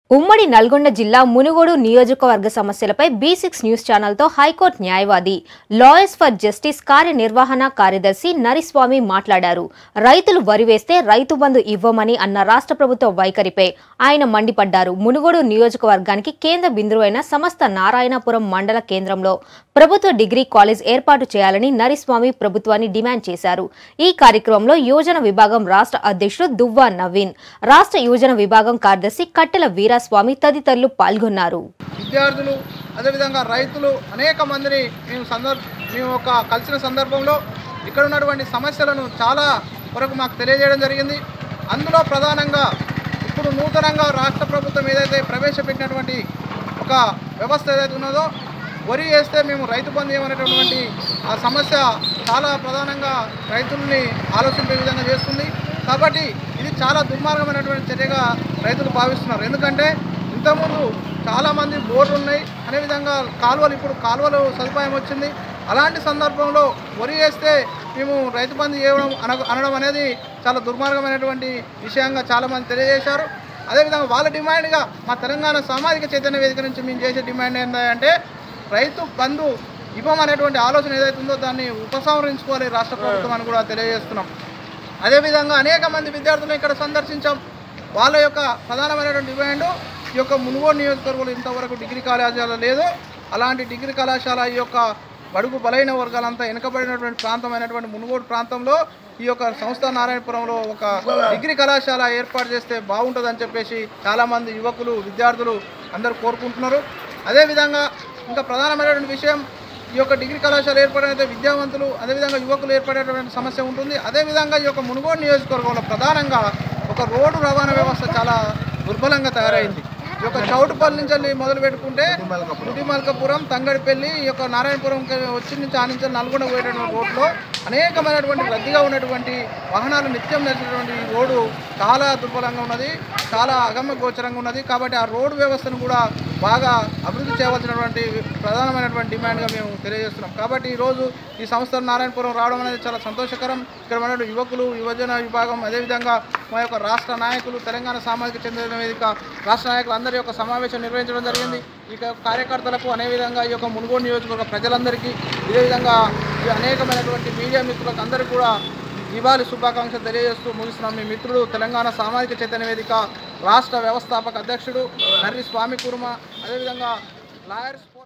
ఉమ్మడి నల్గొండ జిల్లా మునుగోడు నియోజకవర్గ సమస్యలపై బీ సిక్స్ న్యూస్ ఛానల్తో హైకోర్టు న్యాయవాది లాయర్స్ ఫర్ జస్టిస్ కార్యనిర్వహణ కార్యదర్శి నరిస్వామి మాట్లాడారు రైతులు వరి వేస్తే రైతు బంధు ఇవ్వమని అన్న రాష్ట్ర ప్రభుత్వ వైఖరిపై ఆయన మండిపడ్డారు మునుగోడు నియోజకవర్గానికి కేంద్ర బిందువు అయిన సమస్త నారాయణపురం మండల కేంద్రంలో ప్రభుత్వ డిగ్రీ కాలేజ్ ఏర్పాటు చేయాలని నరిస్వామి ప్రభుత్వాన్ని డిమాండ్ చేశారు ఈ కార్యక్రమంలో యోజన విభాగం రాష్ట్ర అధ్యక్షుడు దువ్వా నవీన్ రాష్ట్ర యోజన విభాగం కార్యదర్శి కట్టెల వీరాస్వామి తదితరులు పాల్గొన్నారు విద్యార్థులు అదేవిధంగా రైతులు అనేక మందిని మేము సందర్భ మేము ఒక కలిసిన సందర్భంలో ఇక్కడ ఉన్నటువంటి సమస్యలను చాలా వరకు మాకు తెలియజేయడం జరిగింది అందులో ప్రధానంగా ఇప్పుడు నూతనంగా రాష్ట్ర ప్రభుత్వం ఏదైతే ప్రవేశపెట్టినటువంటి ఒక వ్యవస్థ ఏదైతే ఉన్నదో వరి వేస్తే మేము రైతు బంధు ఏమనేటటువంటి ఆ సమస్య చాలా ప్రధానంగా రైతుల్ని ఆలోచించే విధంగా చేస్తుంది కాబట్టి ఇది చాలా దుర్మార్గమైనటువంటి చర్యగా రైతులు భావిస్తున్నారు ఎందుకంటే ఇంతకుముందు చాలామంది బోర్లు ఉన్నాయి అనే విధంగా కాలువలు ఇప్పుడు కాలువలు సదుపాయం వచ్చింది అలాంటి సందర్భంలో వరి వేస్తే మేము రైతు బంధు చేయడం అన అనడం అనేది చాలా దుర్మార్గమైనటువంటి విషయంగా చాలామంది తెలియజేశారు అదేవిధంగా వాళ్ళ డిమాండ్గా మా తెలంగాణ సామాజిక చైతన్య వేదిక నుంచి మేము చేసే డిమాండ్ ఏంటంటే రైతు బంధు ఇవ్వమనేటువంటి ఆలోచన ఏదైతే ఉందో దాన్ని ఉపసంహరించుకోవాలి రాష్ట్ర ప్రభుత్వం అని కూడా తెలియజేస్తున్నాం అదేవిధంగా అనేక మంది విద్యార్థులను ఇక్కడ సందర్శించాం వాళ్ళ యొక్క ప్రధానమైనటువంటి డిమాండ్ ఈ యొక్క మునుగోడు నియోజకవర్గంలో ఇంతవరకు డిగ్రీ కళాశాల లేదు అలాంటి డిగ్రీ కళాశాల ఈ యొక్క బడుగు బలైన వర్గాలంతా వెనుకబడినటువంటి ప్రాంతమైనటువంటి మునుగోడు ప్రాంతంలో ఈ యొక్క సంస్థ నారాయణపురంలో ఒక డిగ్రీ కళాశాల ఏర్పాటు చేస్తే బాగుంటుందని చెప్పేసి చాలామంది యువకులు విద్యార్థులు అందరూ కోరుకుంటున్నారు అదేవిధంగా ఇంకా ప్రధానమైనటువంటి విషయం ఈ యొక్క డిగ్రీ కళాశాల ఏర్పడినైతే విద్యావంతులు అదేవిధంగా యువకులు ఏర్పడేటువంటి సమస్య ఉంటుంది అదేవిధంగా ఈ యొక్క మునుగోడు నియోజకవర్గంలో ప్రధానంగా ఒక రోడ్డు రవాణా వ్యవస్థ చాలా దుర్బలంగా తయారైంది ఈ యొక్క చౌటుపల్లి నుంచి వెళ్ళి మొదలు పెట్టుకుంటే కుటిమల్కపురం తంగడిపల్లి ఈ యొక్క నారాయణపురం వచ్చి నుంచి ఆ నుంచి నల్గొండ పోయేటటువంటి రోడ్లో అనేకమైనటువంటి రద్దీగా ఉన్నటువంటి వాహనాలు నిత్యం నడిచేటువంటి ఈ రోడ్డు చాలా దుర్బలంగా ఉన్నది చాలా అగమ్య గోచరంగా ఉన్నది కాబట్టి ఆ రోడ్డు వ్యవస్థను కూడా బాగా అభివృద్ధి చేయవలసినటువంటి ప్రధానమైనటువంటి డిమాండ్గా మేము తెలియజేస్తున్నాం కాబట్టి ఈరోజు ఈ సంస్థ నారాయణపురం రావడం అనేది చాలా సంతోషకరం ఇక్కడ ఉన్నటువంటి యువకులు యువజన విభాగం అదేవిధంగా మా యొక్క రాష్ట్ర నాయకులు తెలంగాణ సామాజిక చెందిన వేదిక రాష్ట్ర నాయకులు అందరి యొక్క సమావేశం నిర్వహించడం జరిగింది ఈ యొక్క కార్యకర్తలకు అదేవిధంగా ఈ యొక్క మునుగోడు నియోజకవర్గ ప్రజలందరికీ ఇదే విధంగా ఈ అనేకమైనటువంటి మీడియా మిత్రులకు అందరికీ కూడా దివాళి శుభాకాంక్షలు తెలియజేస్తూ ముగిస్తున్నాం మీ మిత్రుడు తెలంగాణ సామాజిక చైతన్య వేదిక రాష్ట్ర వ్యవస్థాపక అధ్యక్షుడు నర్రి స్వామి కుర్మ అదేవిధంగా లాయర్స్